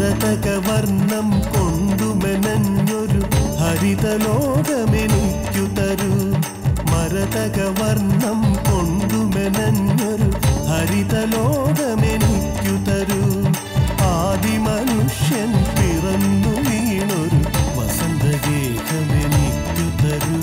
മരതകവർണം കൊണ്ടുമെനഞ്ഞൊരു ഹരിതലോകമെനിക്കു തരൂ മരതകവർണം കൊണ്ടുമെനഞ്ഞൊരു ഹരിതലോകമെനിക്കു തരൂ ആദിമനുഷ്യൻ പിറന്നു വീണൊരു വസന്തഗേഹമെനിക്കു തരൂ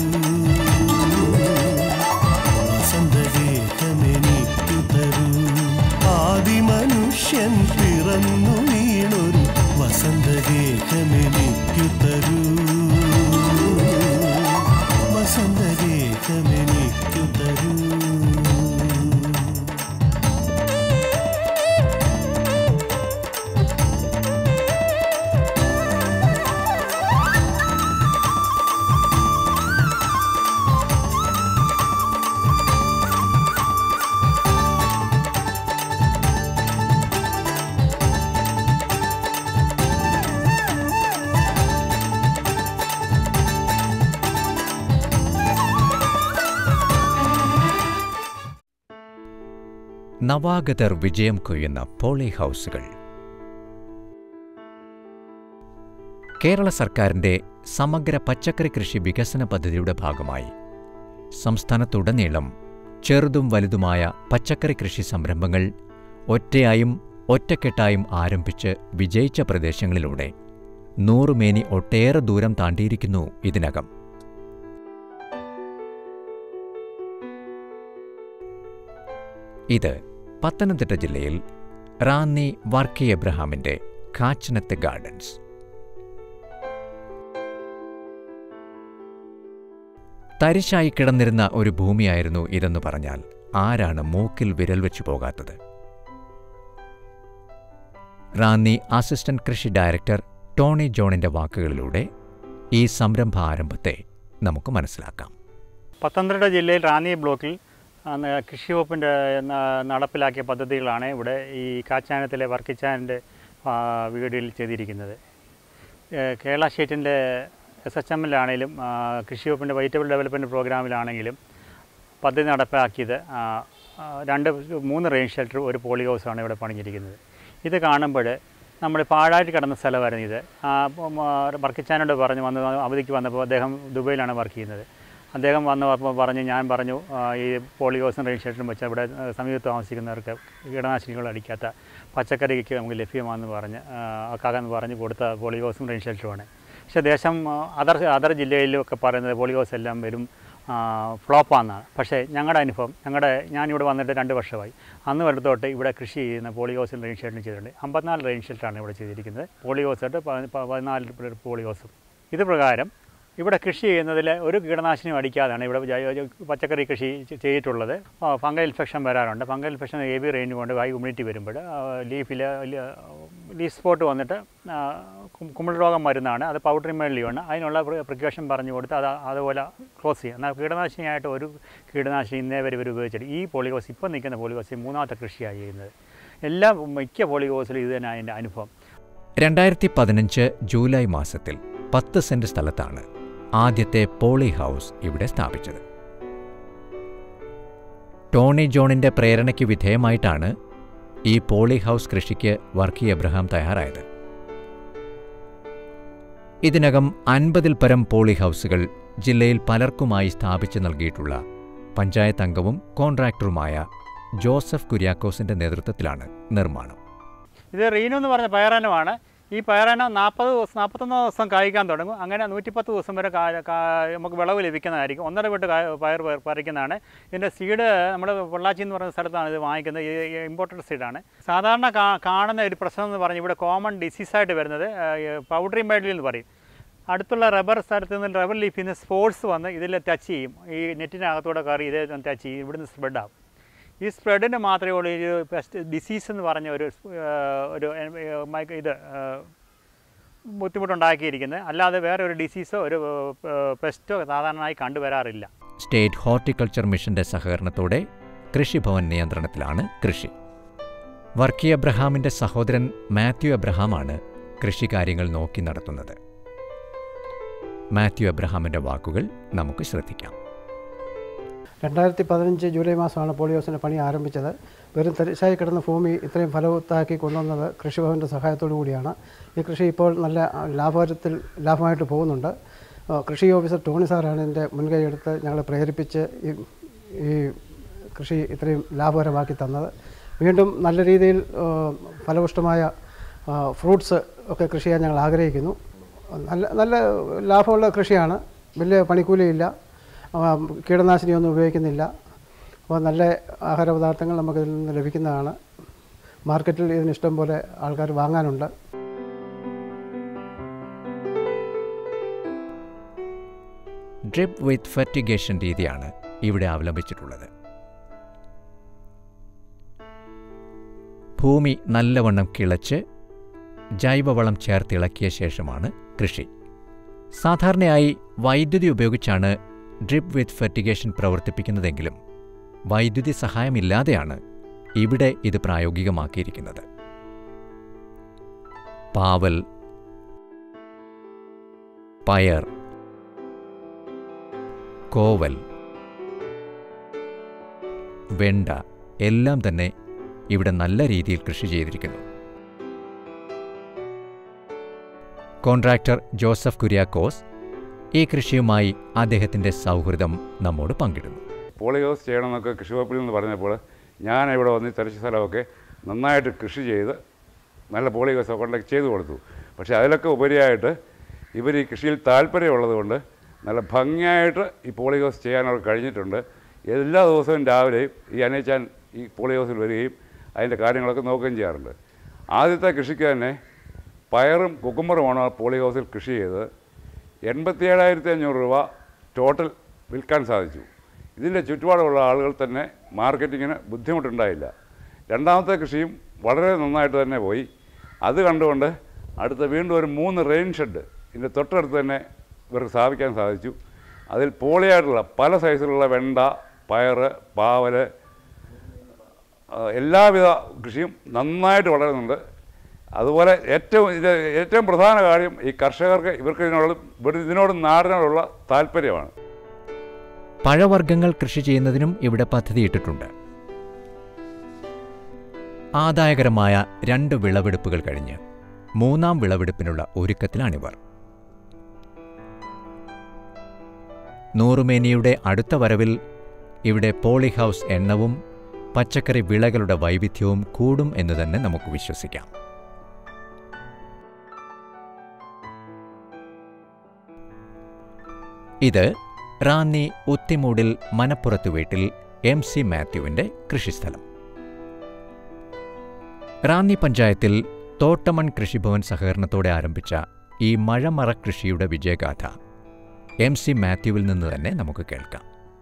വസന്തഗേഹമെനിക്കു തരൂ ആദിമനുഷ്യൻ പിറന്നു വീണൊരു വസന്തഗേഹമെനിക്കു തരൂ വസന്തഗേഹമെനിക്കു തരൂ നവാഗതർ വിജയം കൊയ്യുന്ന പോളി ഹൗസുകൾ കേരള സർക്കാരിന്റെ സമഗ്ര പച്ചക്കറി കൃഷി വികസന പദ്ധതിയുടെ ഭാഗമായി സംസ്ഥാനത്തുടനീളം ചെറുതും വലുതുമായ പച്ചക്കറി കൃഷി സംരംഭങ്ങൾ ഒറ്റയായും ഒറ്റക്കെട്ടായും ആരംഭിച്ച് വിജയിച്ച പ്രദേശങ്ങളിലൂടെ നൂറുമേനി ഒട്ടേറെ ദൂരം താണ്ടിയിരിക്കുന്നു ഇതിനകം ഇത് പത്തനംതിട്ട ജില്ലയിൽ റാന്നി വർക്കി എബ്രഹാമിന്റെ കാച്ചനത്തെ ഗാർഡൻസ് തരിശായി കിടന്നിരുന്ന ഒരു ഭൂമിയായിരുന്നു ഇതെന്ന് പറഞ്ഞാൽ ആരാണ് മൂക്കിൽ വിരൽ വെച്ചു പോകാത്തത് റാന്നി അസിസ്റ്റന്റ് കൃഷി ഡയറക്ടർ ടോണി ജോണിന്റെ വാക്കുകളിലൂടെ ഈ സംരംഭാരംഭത്തെ നമുക്ക് മനസ്സിലാക്കാം പത്തനംതിട്ട ജില്ലയിൽ റാന്നി ബ്ലോക്കിൽ ആ, ന- കൃഷി വകുപ്പിൻ്റെ ന- നടപ്പിലാക്കിയ പദ്ധതികളാണ് ഇവിടെ ഈ കാച്ചാനത്തിലെ വർക്കിച്ചാൻ്റെ വീടിൽ ചെയ്തിരിക്കുന്നത് ഏ, കേരള സ്റ്റേറ്റിൻ്റെ എസ് എച്ച് എമ്മിലാണെങ്കിലും കൃഷി വകുപ്പിൻ്റെ വെജിറ്റബിൾ ഡെവലപ്മെൻറ്റ് പ്രോഗ്രാമിലാണെങ്കിലും പദ്ധതി നടപ്പാക്കിയത് ആ, ആ, രണ്ട് മൂന്ന് റെയിൻ ഷെൽട്ടർ ഒരു പോളി ഹൗസാണ് ഇവിടെ പണിഞ്ഞിരിക്കുന്നത് ഇത് കാണുമ്പോൾ നമ്മൾ പാഴായിട്ട് കിടന്ന സ്ഥലമായിരുന്നു ഇത് ആ, അപ്പം, ആ, വർക്കിച്ചാനോട് പറഞ്ഞു വന്ന് അവധിക്ക് വന്നപ്പോൾ അദ്ദേഹം ദുബൈയിലാണ് വർക്ക് ചെയ്യുന്നത് അദ്ദേഹം വന്ന് അപ്പോൾ പറഞ്ഞു ഞാൻ പറഞ്ഞു ആ, ഈ പോളിയോസും റെയിൻ ഷെൽട്ടറും വെച്ച് ഇവിടെ ആ, സമീപത്ത് താമസിക്കുന്നവർക്ക് കീടനാശിനികൾ അടിക്കാത്ത പച്ചക്കറിക്ക് നമുക്ക് ലഭ്യമാണെന്ന് പറഞ്ഞ് ആക്കാമെന്ന് പറഞ്ഞ് കൊടുത്ത പോളിയോസും റെയിൻ ഷെൽട്ടറുമാണ് പക്ഷേ ദേശം അതർ അതർ ജില്ലയിലും ഒക്കെ പറയുന്നത് പോളിയോസ് എല്ലാം വരും ഫ്ലോപ്പാണെന്നാണ് പക്ഷേ ഞങ്ങളുടെ അനുഭവം ഞങ്ങളുടെ ഞാനിവിടെ വന്നിട്ട് രണ്ട് വർഷമായി അന്ന് വരെ തൊട്ട് ഇവിടെ കൃഷി ചെയ്യുന്ന പോളിയോസും റെയിൻ ഷെൽട്ടറും ചെയ്തിട്ടുണ്ട് അമ്പത്തിനാല് റെയിൻ ഷെൽട്ടറാണ് ഇവിടെ ചെയ്തിരിക്കുന്നത് പോളിയോസായിട്ട് പതിനാല് പോളിയോസും ഇത് പ്രകാരം ഇവിടെ കൃഷി ചെയ്യുന്നതിൽ ഒരു കീടനാശിനിയും അടിക്കാതാണ് ഇവിടെ ജൈവ- പച്ചക്കറി കൃഷി ചെ- ചെയ്തിട്ടുള്ളത് ഫംഗൽ ഇൻഫെക്ഷൻ വരാറുണ്ട് fungal infection A B range കൊണ്ട് ഹൈ ഹ്യൂമിഡിറ്റി വരുമ്പോൾ ലീഫിൽ ലീഫ് സ്പോട്ട് വന്നിട്ട് ആ, കു- കുമിൾ രോഗം മരുന്നാണ് അത് പൗഡറി മേളിയാണ് അതിനുള്ള പ്രിക്കോഷൻ പറഞ്ഞു കൊടുത്ത് അത് അതുപോലെ ക്ലോസ് ചെയ്യുക എന്നാൽ കീടനാശിനിയായിട്ട് ഒരു കീടനാശിനി ഇന്നേ വരെ ഇവർ ഉപയോഗിച്ചിട്ട് ഈ പോളിയോസ് ഇപ്പം നിൽക്കുന്ന പോളിയോസ് മൂന്നാമത്തെ കൃഷിയാണ് ചെയ്യുന്നത് എല്ലാ മിക്ക പോളിയോസിലും ഇത് തന്നെ അതിൻ്റെ അനുഭവം രണ്ടായിരത്തി പതിനഞ്ച് ജൂലൈ മാസത്തിൽ പത്ത് സെന്റ് സ്ഥലത്താണ് ആദ്യത്തെ പോളി ഹൗസ് ഇവിടെ സ്ഥാപിച്ചത് ടോണി ജോണിന്റെ പ്രേരണയ്ക്ക് വിധേയമായിട്ടാണ് ഈ പോളി ഹൗസ് കൃഷിക്ക് വർക്കി എബ്രഹാം തയ്യാറായത് ഇതിനകം അൻപതിൽ പരം പോളി ഹൗസുകൾ ജില്ലയിൽ പലർക്കുമായി സ്ഥാപിച്ചു നൽകിയിട്ടുള്ള പഞ്ചായത്ത് അംഗവും കോൺട്രാക്ടറുമായ ജോസഫ് കുര്യാക്കോസിന്റെ നേതൃത്വത്തിലാണ് നിർമ്മാണം ഇത് റീനു എന്ന് പറഞ്ഞ പയറാനമാണ് ഈ പയറാനം നാൽപ്പത് ദിവസം നാൽപ്പത്തൊന്ന് ദിവസം കായ്ക്കാൻ തുടങ്ങും അങ്ങനെ നൂറ്റിപ്പത്ത് ദിവസം വരെ കാ- കാ- നമുക്ക് വിളവ് ലഭിക്കുന്നതായിരിക്കും ഒന്നര വിട്ട് കാ- പയർ പയർ പറിക്കുന്നതാണ് ഇതിൻ്റെ സീഡ് നമ്മൾ പൊള്ളാച്ചി എന്ന് പറയുന്ന സ്ഥലത്താണ് ഇത് വാങ്ങിക്കുന്നത് ഇത് ഇമ്പോർട്ടഡ് സീഡാണ് സാധാരണ കാ- കാണുന്ന ഒരു പ്രശ്നം എന്ന് പറഞ്ഞാൽ ഇവിടെ കോമൺ ഡിസീസായിട്ട് വരുന്നത് പൗഡറി മൈഡിൽ എന്ന് പറയും അടുത്തുള്ള റബ്ബർ സ്ഥലത്ത് നിന്ന് റബ്ബർ ലീഫിൽ നിന്ന് സ്പോർട്സ് വന്ന് ഇതിൽ ടച്ച് ചെയ്യും ഈ നെറ്റിനകത്തൂടെ കയറി ഇതേ ടച്ച് ചെയ്യും ഇവിടുന്ന് സ്പ്രെഡ് ആവും ഈ സ്പ്രെഡിന് മാത്രമേ ഉള്ളൂ ഈ പെസ്റ്റ് ഡിസീസ് എന്ന് പറഞ്ഞ ഒരു ആ, ഒരു ആ, മൈക്രോ ഇത് ആ, ബുദ്ധിമുട്ടുണ്ടാക്കിയിരിക്കുന്നത് അല്ലാതെ വേറെ ഒരു ഡിസീസോ ഒരു ആ, പെസ്റ്റോ സാധാരണയായി കണ്ടുവരാറില്ല സ്റ്റേറ്റ് ഹോർട്ടിക്കൾച്ചർ മിഷന്റെ സഹകരണത്തോടെ കൃഷിഭവൻ നിയന്ത്രണത്തിലാണ് കൃഷി വർക്കി അബ്രഹാമിന്റെ സഹോദരൻ മാത്യു അബ്രഹാമാണ് കൃഷികാര്യങ്ങൾ നോക്കി നടത്തുന്നത് മാത്യു അബ്രഹാമിന്റെ വാക്കുകൾ നമുക്ക് ശ്രദ്ധിക്കാം രണ്ടായിരത്തി പതിനഞ്ച് ജൂലൈ മാസമാണ് പോളിയോസിൻ്റെ പണി ആരംഭിച്ചത് വെറും തരിശായി കിടന്ന ഭൂമി ഇത്രയും ഫലവത്താക്കി കൊണ്ടുവന്നത് കൃഷിഭവൻ്റെ സഹായത്തോടു കൂടിയാണ് ഈ കൃഷി ഇപ്പോൾ നല്ല ആ, ലാഭത്തിൽ ലാഭമായിട്ട് പോകുന്നുണ്ട് ആ, കൃഷി ഓഫീസർ ടോണി സാറാണ് ഇതിൻ്റെ മുൻകൈ എടുത്ത് ഞങ്ങളെ പ്രേരിപ്പിച്ച് ഈ ഈ കൃഷി ഇത്രയും ലാഭകരമാക്കി തന്നത് വീണ്ടും നല്ല രീതിയിൽ ആ, ഫലപുഷ്ടമായ ഫ്രൂട്ട്സ് ഒക്കെ കൃഷി ചെയ്യാൻ ഞങ്ങൾ ആഗ്രഹിക്കുന്നു നല്ല നല്ല ലാഭമുള്ള കൃഷിയാണ് വലിയ പണിക്കൂലിയില്ല ആ, കീടനാശിനിയൊന്നും ഉപയോഗിക്കുന്നില്ല അപ്പോൾ നല്ല ആഹാര പദാർത്ഥങ്ങൾ നമുക്കിതിൽ നിന്ന് ലഭിക്കുന്നതാണ് മാർക്കറ്റിൽ ഇതിന് ഇഷ്ടം പോലെ ആൾക്കാർ വാങ്ങാനുണ്ട് ഡ്രിപ്പ് വിത്ത് ഫെർട്ടിഗേഷൻ രീതിയാണ് ഇവിടെ അവലംബിച്ചിട്ടുള്ളത് ഭൂമി നല്ലവണ്ണം കിളച്ച് ജൈവവളം ചേർത്തിളക്കിയ ശേഷമാണ് കൃഷി സാധാരണയായി വൈദ്യുതി ഉപയോഗിച്ചാണ് ഡ്രിപ്പ് വിത്ത് ഫെർട്ടിഗേഷൻ പ്രവർത്തിപ്പിക്കുന്നതെങ്കിലും വൈദ്യുതി സഹായമില്ലാതെയാണ് ഇവിടെ ഇത് പ്രായോഗികമാക്കിയിരിക്കുന്നത് പാവൽ പയർ കോവൽ വെണ്ട എല്ലാം തന്നെ ഇവിടെ നല്ല രീതിയിൽ കൃഷി ചെയ്തിരിക്കുന്നു കോൺട്രാക്ടർ ജോസഫ് കുര്യാക്കോസ് ഈ കൃഷിയുമായി അദ്ദേഹത്തിൻ്റെ സൗഹൃദം നമ്മോട് പങ്കിടുന്നു പോളിഹൗസ് ചെയ്യണമെന്നൊക്കെ കൃഷി വകുപ്പിൽ നിന്ന് പറഞ്ഞപ്പോൾ ഞാൻ ഇവിടെ വന്ന് ഈ തരിശ് സ്ഥലമൊക്കെ നന്നായിട്ട് കൃഷി ചെയ്ത് നല്ല പോളിഹൗസ് ഒക്കെ ചെയ്തു കൊടുത്തു പക്ഷേ അതിലൊക്കെ ഉപരിയായിട്ട് ഇവർ ഈ കൃഷിയിൽ താല്പര്യമുള്ളത് കൊണ്ട് നല്ല ഭംഗിയായിട്ട് ഈ പോളിഹൗസ് ചെയ്യാനൊക്കെ കഴിഞ്ഞിട്ടുണ്ട് എല്ലാ ദിവസവും രാവിലെയും ഈ അനേച്ചാൻ ഈ പോളിഹൗസിൽ വരികയും അതിൻ്റെ കാര്യങ്ങളൊക്കെ നോക്കുകയും ചെയ്യാറുണ്ട് ആദ്യത്തെ കൃഷിക്ക് തന്നെ പയറും കുക്കുമ്പറുമാണ് ആ പോളിഹൗസിൽ കൃഷി ചെയ്തത് എൺപത്തി ഏഴായിരത്തി അഞ്ഞൂറ് രൂപ ടോട്ടൽ വിൽക്കാൻ സാധിച്ചു ഇതിൻ്റെ ചുറ്റുപാടുള്ള ആളുകൾ തന്നെ മാർക്കറ്റിങ്ങിന് ബുദ്ധിമുട്ടുണ്ടായില്ല രണ്ടാമത്തെ കൃഷിയും വളരെ നന്നായിട്ട് തന്നെ പോയി അത് കണ്ടുകൊണ്ട് അടുത്ത വീണ്ടും ഒരു മൂന്ന് റെയിൻ ഷെഡ് ഇതിൻ്റെ തൊട്ടടുത്ത് തന്നെ ഇവർക്ക് സ്ഥാപിക്കാൻ സാധിച്ചു അതിൽ പോളിയായിട്ടുള്ള പല സൈസിലുള്ള വെണ്ട പയറ് പാവല് ആ, എല്ലാവിധ കൃഷിയും നന്നായിട്ട് വളരുന്നുണ്ട് അതുപോലെ ഏറ്റവും ഇത് ഏറ്റവും പ്രധാന കാര്യം ഈ കർഷകർക്ക് ഇവർക്ക് ഇതിനോട് ഇവർ ഇതിനോട് നാടിനോടുള്ള താല്പര്യമാണ് പഴവർഗ്ഗങ്ങൾ കൃഷി ചെയ്യുന്നതിനും ഇവിടെ പദ്ധതിയിട്ടിട്ടുണ്ട് ആദായകരമായ രണ്ട് വിളവെടുപ്പുകൾ കഴിഞ്ഞ് മൂന്നാം വിളവെടുപ്പിനുള്ള ഒരുക്കത്തിലാണിവർ നൂറുമേനിയുടെ അടുത്ത വരവിൽ ഇവിടെ പോളിഹൗസ് എണ്ണവും പച്ചക്കറി വിളകളുടെ വൈവിധ്യവും കൂടും എന്ന് തന്നെ നമുക്ക് വിശ്വസിക്കാം ഇത് റാന്നി ഉത്തിമൂടിൽ മനപ്പുറത്ത് വീട്ടിൽ എം സി മാത്യുവിൻ്റെ കൃഷിസ്ഥലം റാന്നി പഞ്ചായത്തിൽ തോട്ടമൺ കൃഷിഭവൻ സഹകരണത്തോടെ ആരംഭിച്ച ഈ മഴമറ കൃഷിയുടെ വിജയഗാഥ എം സി മാത്യുവിൽ നിന്ന് തന്നെ നമുക്ക് കേൾക്കാം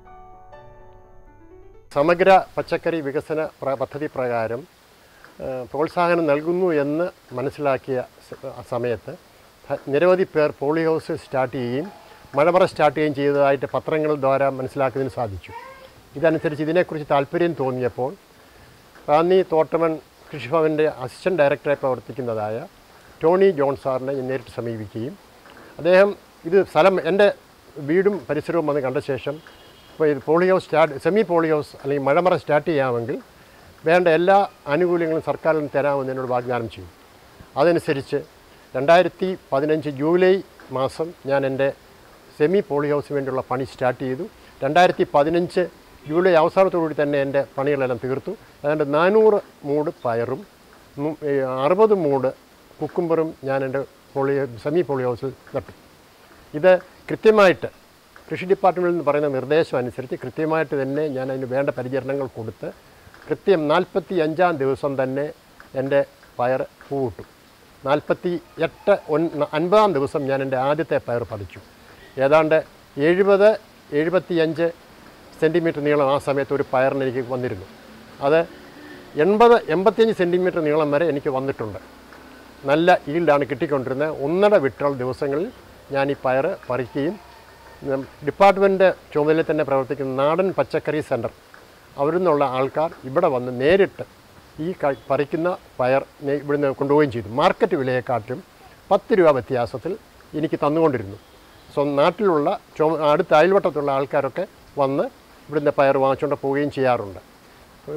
സമഗ്ര പച്ചക്കറി വികസന പ്ര- പദ്ധതി പ്രകാരം ആ, പ്രോത്സാഹനം നൽകുന്നു എന്ന് മനസ്സിലാക്കിയ സ- സമയത്ത് ധ- നിരവധി പേർ പോളി ഹൗസ് സ്റ്റാർട്ട് ചെയ്യുകയും മഴമറ സ്റ്റാർട്ട് ചെയ്യുകയും ചെയ്തതായിട്ട് പത്രങ്ങൾ ദ്വാര മനസ്സിലാക്കുന്നതിന് സാധിച്ചു ഇതനുസരിച്ച് ഇതിനെക്കുറിച്ച് താല്പര്യം തോന്നിയപ്പോൾ റാന്നി തോട്ടമൺ കൃഷിഭവൻ്റെ അസിസ്റ്റൻറ്റ് ഡയറക്ടറായി പ്രവർത്തിക്കുന്നതായ ടോണി ജോൺ സാറിനെ ഞാൻ നേരിട്ട് സമീപിക്കുകയും അദ്ദേഹം ഇത് സ്ഥലം എൻ്റെ വീടും പരിസരവും വന്ന് കണ്ട ശേഷം ഇപ്പോൾ ഇത് poly house start semi poly house അല്ലെങ്കിൽ മഴമറ സ്റ്റാർട്ട് ചെയ്യാമെങ്കിൽ വേണ്ട എല്ലാ ആനുകൂല്യങ്ങളും സർക്കാരിൽ നിന്ന് തരാമെന്ന് എന്നോട് വാഗ്ദാനം ചെയ്തു അതനുസരിച്ച് രണ്ടായിരത്തി പതിനഞ്ച് ജൂലൈ മാസം ഞാൻ എൻ്റെ സെമി പോളി ഹൗസിന് വേണ്ടിയുള്ള പണി സ്റ്റാർട്ട് ചെയ്തു രണ്ടായിരത്തി പതിനഞ്ച് ജൂലൈ അവസാനത്തോടുകൂടി തന്നെ എൻ്റെ പണികളെല്ലാം തീർത്തു അതുകൊണ്ട് നാനൂറ് മൂട് പയറും മു- ഏ, അറുപത് മൂട് കുക്കുംബറും ഞാൻ എൻ്റെ പോളി സെമി പോളി ഹൗസിൽ നട്ടു ഇത് കൃത്യമായിട്ട് കൃഷി ഡിപ്പാർട്ട്മെൻറ്റിൽ നിന്ന് പറയുന്ന നിർദ്ദേശം അനുസരിച്ച് കൃത്യമായിട്ട് തന്നെ ഞാൻ അതിന് വേണ്ട പരിചരണങ്ങൾ കൊടുത്ത് കൃത്യം നാൽപ്പത്തി അഞ്ചാം ദിവസം തന്നെ എൻ്റെ പയർ പൂവിട്ടു നാൽപ്പത്തി എട്ട് ഒൻ അൻപതാം ദിവസം ഞാൻ എൻ്റെ ആദ്യത്തെ പയർ പതിച്ചു ഏതാണ്ട് എഴുപത് എഴുപത്തിയഞ്ച് സെൻറ്റിമീറ്റർ നീളം ആ സമയത്ത് ഒരു പയറിന് എനിക്ക് വന്നിരുന്നു അത് എൺപത് എൺപത്തിയഞ്ച് സെൻറ്റിമീറ്റർ നീളം വരെ എനിക്ക് വന്നിട്ടുണ്ട് നല്ല ഈൽഡാണ് കിട്ടിക്കൊണ്ടിരുന്നത് ഒന്നര വിട്ടുള്ള ദിവസങ്ങളിൽ ഞാൻ ഈ പയർ പറിക്കുകയും ഉം, ഡിപ്പാർട്ട്മെൻറ്റ് ചുമതലയിൽ തന്നെ പ്രവർത്തിക്കുന്ന നാടൻ പച്ചക്കറി സെൻറ്റർ അവിടെ നിന്നുള്ള ആൾക്കാർ ഇവിടെ വന്ന് നേരിട്ട് ഈ ക- പറിക്കുന്ന പയർ നേ- ഇവിടുന്ന് കൊണ്ടുപോവുകയും ചെയ്തു മാർക്കറ്റ് വിലയെക്കാട്ടും പത്ത് രൂപ വ്യത്യാസത്തിൽ എനിക്ക് തന്നുകൊണ്ടിരുന്നു സോ നാട്ടിലുള്ള ചുമ അടുത്ത അയൽവട്ടത്തുള്ള ആൾക്കാരൊക്കെ വന്ന് ഇവിടുന്ന് പയർ വാങ്ങിച്ചുകൊണ്ട് പോവുകയും ചെയ്യാറുണ്ട് ഇത്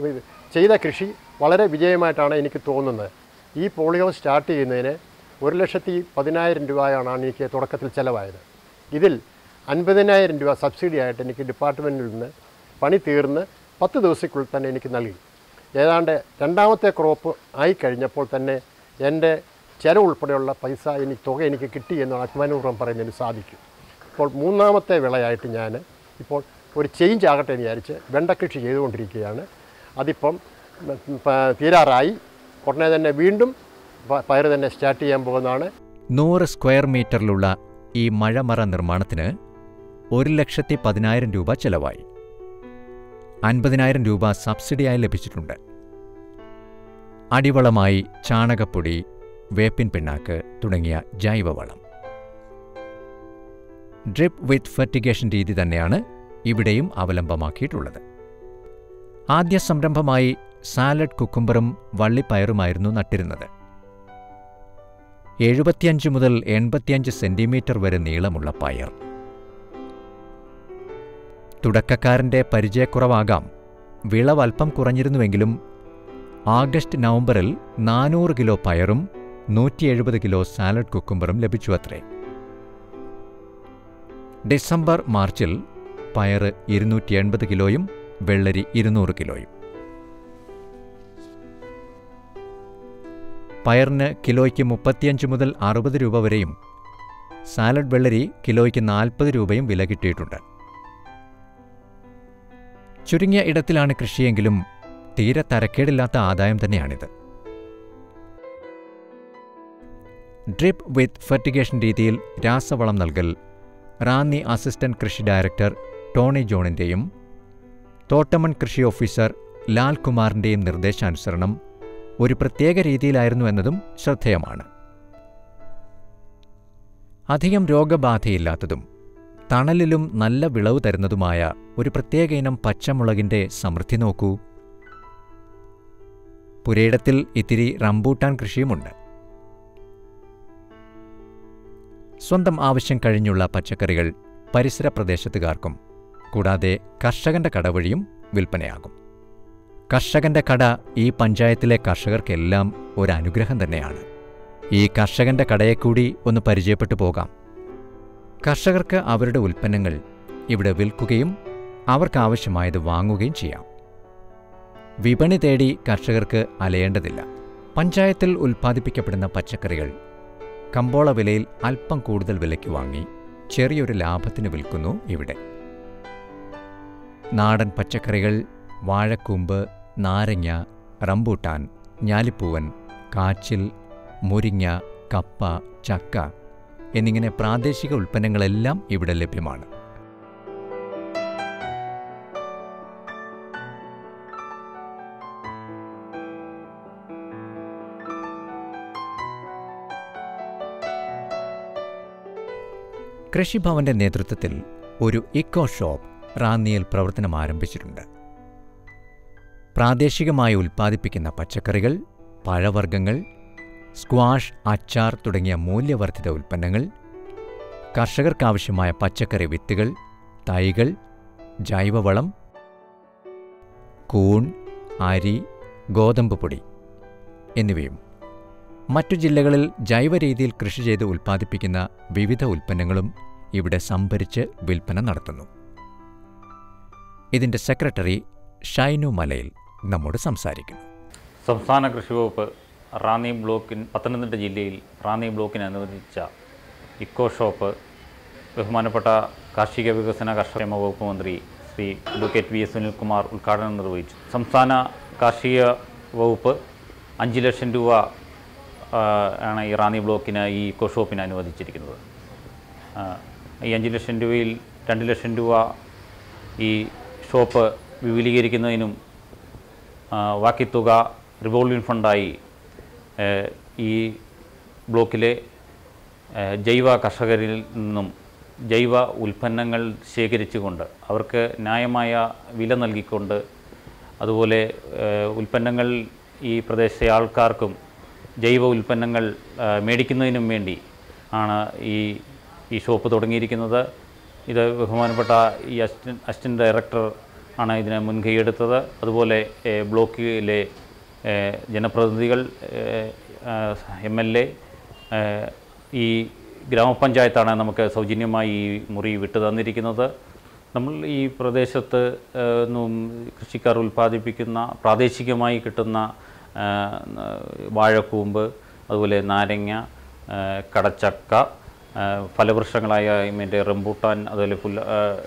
ചെയ്ത കൃഷി വളരെ വിജയമായിട്ടാണ് എനിക്ക് തോന്നുന്നത് ഈ പോളി ഹൗസ് സ്റ്റാർട്ട് ചെയ്യുന്നതിന് ഒരു ലക്ഷത്തി പതിനായിരം രൂപയാണ് എനിക്ക് തുടക്കത്തിൽ ചിലവായത് ഇതിൽ അൻപതിനായിരം രൂപ സബ്സിഡി ആയിട്ട് എനിക്ക് ഡിപ്പാർട്ട്മെൻറ്റിൽ നിന്ന് പണി തീർന്ന് പത്ത് ദിവസത്തിനുള്ളിൽ തന്നെ എനിക്ക് നൽകി ഏതാണ്ട് രണ്ടാമത്തെ ക്രോപ്പ് ആയി കഴിഞ്ഞപ്പോൾ തന്നെ എൻ്റെ ചിലവ് ഉൾപ്പെടെയുള്ള പൈസ എനിക്ക് തുക എനിക്ക് കിട്ടി എന്ന് അഭിമാനപൂർവ്വം പറയുന്നതിന് സാധിക്കും ഇപ്പോൾ മൂന്നാമത്തെ വിളയായിട്ട് ഞാൻ ഇപ്പോൾ ഒരു ചേഞ്ച് ആകട്ടെ എന്ന് വിചാരിച്ച് വെണ്ട കൃഷി ചെയ്തുകൊണ്ടിരിക്കുകയാണ് അതിപ്പം ഉം, പ- തീരാറായി ഉടനെ തന്നെ വീണ്ടും പ- പയർ തന്നെ സ്റ്റാർട്ട് ചെയ്യാൻ പോകുന്നതാണ് നൂറ് സ്ക്വയർ മീറ്ററിലുള്ള ഈ മഴമറ നിർമ്മാണത്തിന് ഒരു ലക്ഷത്തി പതിനായിരം രൂപ ചെലവായി അൻപതിനായിരം രൂപ സബ്സിഡിയായി ലഭിച്ചിട്ടുണ്ട് അടിവളമായി ചാണകപ്പൊടി വേപ്പിൻ പിണ്ണാക്ക് തുടങ്ങിയ ജൈവവളം ഡ്രിപ്പ് വിത്ത് ഫെർട്ടിഗേഷൻ രീതി തന്നെയാണ് ഇവിടെയും അവലംബമാക്കിയിട്ടുള്ളത് ആദ്യ സംരംഭമായി സാലഡ് കുക്കുംബറും വള്ളിപ്പയറുമായിരുന്നു നട്ടിരുന്നത് എഴുപത്തിയഞ്ച് മുതൽ എൺപത്തിയഞ്ച് സെന്റിമീറ്റർ വരെ നീളമുള്ള പയർ തുടക്കക്കാരന്റെ പരിചയക്കുറവാകാം വിളവൽപ്പം കുറഞ്ഞിരുന്നുവെങ്കിലും ആഗസ്റ്റ് നവംബറിൽ നാനൂറ് കിലോ പയറും നൂറ്റി എഴുപത് കിലോ സാലഡ് കുക്കുംബറും ലഭിച്ചു അത്രേ ഡിസംബർ മാർച്ചിൽ പയറ് ഇരുന്നൂറ്റി എൺപത് കിലോയും വെള്ളരി ഇരുന്നൂറ് കിലോയും പയറിന് കിലോയ്ക്ക് മുപ്പത്തിയഞ്ച് മുതൽ അറുപത് രൂപ വരെയും സാലഡ് വെള്ളരി കിലോയ്ക്ക് നാൽപ്പത് രൂപയും വില കിട്ടിയിട്ടുണ്ട് ചുരുങ്ങിയ ഇടത്തിലാണ് കൃഷിയെങ്കിലും തീരെ തരക്കേടില്ലാത്ത ആദായം തന്നെയാണിത് ഡ്രിപ്പ് വിത്ത് ഫെർട്ടിഗേഷൻ രീതിയിൽ രാസവളം നൽകൽ റാന്നി അസിസ്റ്റന്റ് കൃഷി ഡയറക്ടർ ടോണി ജോണിൻ്റെയും തോട്ടമൺ കൃഷി ഓഫീസർ ലാൽ കുമാറിൻ്റെയും നിർദ്ദേശാനുസരണം ഒരു പ്രത്യേക രീതിയിലായിരുന്നു എന്നതും ശ്രദ്ധേയമാണ് അധികം രോഗബാധയില്ലാത്തതും തണലിലും നല്ല വിളവ് തരുന്നതുമായ ഒരു പ്രത്യേക ഇനം പച്ചമുളകിൻ്റെ സമൃദ്ധി നോക്കൂ പുരയിടത്തിൽ ഇത്തിരി റംബൂട്ടാൻ കൃഷിയുമുണ്ട് സ്വന്തം ആവശ്യം കഴിഞ്ഞുള്ള പച്ചക്കറികൾ പരിസര പ്രദേശത്തുകാർക്കും കൂടാതെ കർഷകന്റെ കട വഴിയും വിൽപ്പനയാകും കർഷകന്റെ കട ഈ പഞ്ചായത്തിലെ കർഷകർക്കെല്ലാം ഒരു അനുഗ്രഹം തന്നെയാണ് ഈ കർഷകന്റെ കടയെക്കൂടി ഒന്ന് പരിചയപ്പെട്ടു പോകാം കർഷകർക്ക് അവരുടെ ഉൽപ്പന്നങ്ങൾ ഇവിടെ വിൽക്കുകയും അവർക്കാവശ്യമായത് വാങ്ങുകയും ചെയ്യാം വിപണി തേടി കർഷകർക്ക് അലയേണ്ടതില്ല പഞ്ചായത്തിൽ ഉൽപ്പാദിപ്പിക്കപ്പെടുന്ന പച്ചക്കറികൾ കമ്പോള വിലയിൽ അല്പം കൂടുതൽ വിലയ്ക്ക് വാങ്ങി ചെറിയൊരു ലാഭത്തിന് വിൽക്കുന്നു ഇവിടെ നാടൻ പച്ചക്കറികൾ വാഴക്കൂമ്പ് നാരങ്ങ റംബൂട്ടാൻ ഞാലിപ്പൂവൻ കാച്ചിൽ മുരിങ്ങ കപ്പ ചക്ക എന്നിങ്ങനെ പ്രാദേശിക ഉൽപ്പന്നങ്ങളെല്ലാം ഇവിടെ ലഭ്യമാണ് കൃഷിഭവന്റെ നേതൃത്വത്തിൽ ഒരു ഇക്കോ ഷോപ്പ് റാന്നിയിൽ പ്രവർത്തനം ആരംഭിച്ചിട്ടുണ്ട് പ്രാദേശികമായി ഉൽപ്പാദിപ്പിക്കുന്ന പച്ചക്കറികൾ പഴവർഗ്ഗങ്ങൾ സ്ക്വാഷ് അച്ചാർ തുടങ്ങിയ മൂല്യവർദ്ധിത ഉൽപ്പന്നങ്ങൾ കർഷകർക്കാവശ്യമായ പച്ചക്കറി വിത്തുകൾ തൈകൾ ജൈവവളം കൂൺ അരി ഗോതമ്പ് പൊടി എന്നിവയും മറ്റു ജില്ലകളിൽ ജൈവരീതിയിൽ കൃഷി ചെയ്ത് ഉൽപ്പാദിപ്പിക്കുന്ന വിവിധ ഉൽപ്പന്നങ്ങളും ഇവിടെ സംഭരിച്ച് വിൽപ്പന നടത്തുന്നു ഇതിന്റെ സെക്രട്ടറി ഷൈനു മലയിൽ നമ്മോട് സംസാരിക്കുന്നു സംസ്ഥാന കൃഷി വകുപ്പ് റാന്നി ബ്ലോക്കിൻ പത്തനംതിട്ട ജില്ലയിൽ റാന്നി ബ്ലോക്കിന് അനുവദിച്ച ഇക്കോ ഷോപ്പ് ബഹുമാനപ്പെട്ട കാർഷിക വികസന കർഷകക്ഷേമ വകുപ്പ് മന്ത്രി Shri advocate V S Sunilkumar ഉദ്ഘാടനം നിർവഹിച്ചു സംസ്ഥാന കാർഷിക വകുപ്പ് അഞ്ച് ലക്ഷം രൂപ ആ, ആണ് ഈ റാന്നി ബ്ലോക്കിന് ഈ ഇക്കോ ഷോപ്പിന് അനുവദിച്ചിരിക്കുന്നത് ആ, ഈ അഞ്ച് ലക്ഷം രൂപയിൽ രണ്ട് ലക്ഷം രൂപ ഈ ഷോപ്പ് വിപുലീകരിക്കുന്നതിനും ആ, ബാക്കി തുക റിവോൾവിംഗ് ഫണ്ടായി ഏഹ്, ഈ ബ്ലോക്കിലെ ഏഹ്, ജൈവ കർഷകരിൽ നിന്നും ജൈവ ഉൽപ്പന്നങ്ങൾ ശേഖരിച്ചുകൊണ്ട് അവർക്ക് ന്യായമായ വില നൽകിക്കൊണ്ട് അതുപോലെ ഏഹ്, ഉൽപ്പന്നങ്ങൾ ഈ പ്രദേശത്തെ ആൾക്കാർക്കും ജൈവ ഉൽപ്പന്നങ്ങൾ ഏഹ്, മേടിക്കുന്നതിനും വേണ്ടി ആണ് ഈ ഈ ഷോപ്പ് തുടങ്ങിയിരിക്കുന്നത് ഇത് ബഹുമാനപ്പെട്ട ഈ അസിസ്റ്റന്റ് അസിസ്റ്റന്റ് ഡയറക്ടർ ആണ് ഇതിനെ മുൻകൈയെടുത്തത് അതുപോലെ ഏഹ്, ബ്ലോക്കിലെ ഏഹ്, ജനപ്രതിനിധികൾ എം എൽ എ ഈ ഗ്രാമപഞ്ചായത്താണ് നമുക്ക് സൗജന്യമായി ഈ മുറി വിട്ടു തന്നിരിക്കുന്നത് നമ്മൾ ഈ പ്രദേശത്ത് ഏഹ്, നിന്നും കൃഷിക്കാർ ഉൽപ്പാദിപ്പിക്കുന്ന പ്രാദേശികമായി കിട്ടുന്ന ഏഹ്, വാഴക്കൂമ്പ് അതുപോലെ നാരങ്ങ ഏഹ്, കടച്ചക്ക ഏഹ്, ഫലവൃക്ഷങ്ങളായ മറ്റേ റംബൂട്ടാൻ അതുപോലെ പുല്ല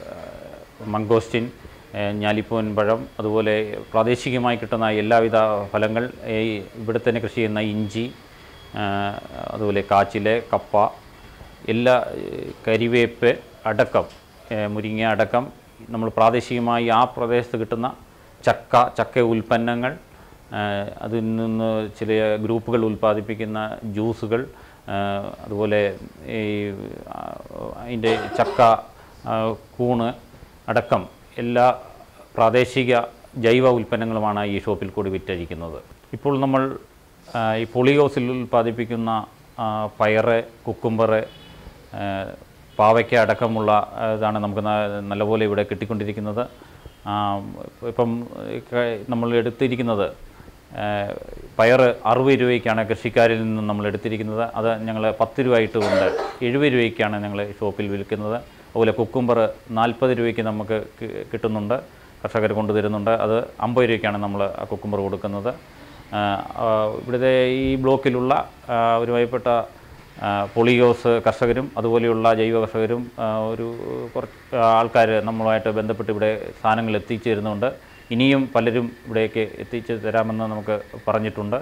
ഏഹ്, മംഗോസ്റ്റിൻ ഏഹ്, ഞാലിപ്പൂവൻ പഴം അതുപോലെ പ്രാദേശികമായി കിട്ടുന്ന എല്ലാവിധ ഫലങ്ങൾ ഈ ഇവിടെ തന്നെ കൃഷി ചെയ്യുന്ന ഇഞ്ചി ഏഹ്, അതുപോലെ കാച്ചില് കപ്പ എല്ലാ ഏഹ്, കരിവേപ്പ് അടക്കം ഏഹ്, മുരിങ്ങ അടക്കം നമ്മൾ പ്രാദേശികമായി ആ പ്രദേശത്ത് കിട്ടുന്ന ചക്ക ചക്ക ഉൽപ്പന്നങ്ങൾ ഏഹ്, അതിൽ നിന്ന് ചില ഗ്രൂപ്പുകൾ ഉൽപ്പാദിപ്പിക്കുന്ന ജ്യൂസുകൾ ഏഹ്, അതുപോലെ ഈ ആ, അതിൻ്റെ ചക്ക ആ, കൂണ് അടക്കം എല്ലാ പ്രാദേശിക ജൈവ ഉൽപ്പന്നങ്ങളുമാണ് ഈ ഷോപ്പിൽ കൂടി വിറ്റഴിക്കുന്നത് ഇപ്പോൾ നമ്മൾ ആ, ഈ പൊളിഹൗസിൽ ഉൽപ്പാദിപ്പിക്കുന്ന ആ, പയറ് കുക്കുംബറ് ആ, പാവയ്ക്ക അടക്കമുള്ള ആ, ഇതാണ് നമുക്ക് ന- നല്ലപോലെ ഇവിടെ കിട്ടിക്കൊണ്ടിരിക്കുന്നത് ആ, ഇപ്പം ഈ ക- നമ്മൾ എടുത്തിരിക്കുന്നത് ആ, പയറ് അറുപത് രൂപയ്ക്കാണ് കൃഷിക്കാരിൽ നിന്നും നമ്മൾ എടുത്തിരിക്കുന്നത് അത് ഞങ്ങൾ പത്ത് രൂപ ഇട്ടുകൊണ്ട് എഴുപത് രൂപയ്ക്കാണ് ഞങ്ങൾ ഷോപ്പിൽ വിൽക്കുന്നത് അതുപോലെ കുക്കുംബർ നാൽപ്പത് രൂപയ്ക്ക് നമുക്ക് കി- കിട്ടുന്നുണ്ട് കർഷകർ കൊണ്ടുതരുന്നുണ്ട് അത് അമ്പത് രൂപയ്ക്കാണ് നമ്മൾ ആ കുക്കുംബർ കൊടുക്കുന്നത് ആ, ആ, ഇവിടുത്തെ ഈ ബ്ലോക്കിലുള്ള ആ, ഒരുമായിപ്പെട്ട ആ, പൊളിയോസ് കർഷകരും അതുപോലെയുള്ള ജൈവ കർഷകരും ആ, ഒരു കുറച്ച് ആൾക്കാർ നമ്മളുമായിട്ട് ബന്ധപ്പെട്ട് ഇവിടെ സാധനങ്ങൾ എത്തിച്ചു തരുന്നുണ്ട് ഇനിയും പലരും ഇവിടേക്ക് എത്തിച്ചു തരാമെന്ന് നമുക്ക് പറഞ്ഞിട്ടുണ്ട്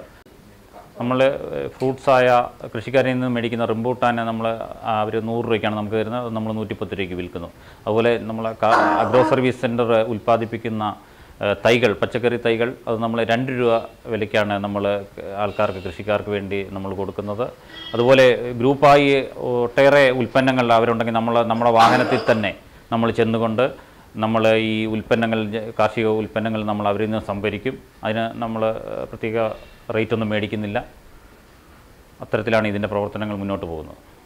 നമ്മൾ ഫ്രൂട്ട്സായ കൃഷിക്കാരിൽ നിന്ന് മേടിക്കുന്ന റിംബൂട്ടാനെ നമ്മൾ അവർ നൂറ് രൂപയ്ക്കാണ് നമുക്ക് തരുന്നത് അത് നമ്മൾ നൂറ്റിപ്പത്ത് രൂപയ്ക്ക് വിൽക്കുന്നു അതുപോലെ നമ്മൾ അഗ്രോ സർവീസ് സെൻറ്റർ ഉൽപ്പാദിപ്പിക്കുന്ന ഏഹ്, തൈകൾ പച്ചക്കറി തൈകൾ അത് നമ്മൾ രണ്ട് രൂപ വിലയ്ക്കാണ് നമ്മൾ ആൾക്കാർക്ക് കൃഷിക്കാർക്ക് വേണ്ടി നമ്മൾ കൊടുക്കുന്നത് അതുപോലെ ഗ്രൂപ്പായി ഒട്ടേറെ ഉൽപ്പന്നങ്ങൾ അവരുണ്ടെങ്കിൽ നമ്മൾ നമ്മുടെ വാഹനത്തിൽ തന്നെ നമ്മൾ ചെന്നുകൊണ്ട് നമ്മൾ ഈ ഉൽപ്പന്നങ്ങൾ ജ- കാർഷിക ഉൽപ്പന്നങ്ങൾ നമ്മൾ അവരിൽ നിന്ന് സംഭരിക്കും അതിന് നമ്മൾ പ്രത്യേക റേറ്റ് ഒന്നും മേടിക്കുന്നില്ല അത്തരത്തിലാണ് ഇതിൻ്റെ പ്രവർത്തനങ്ങൾ മുന്നോട്ട് പോകുന്നത്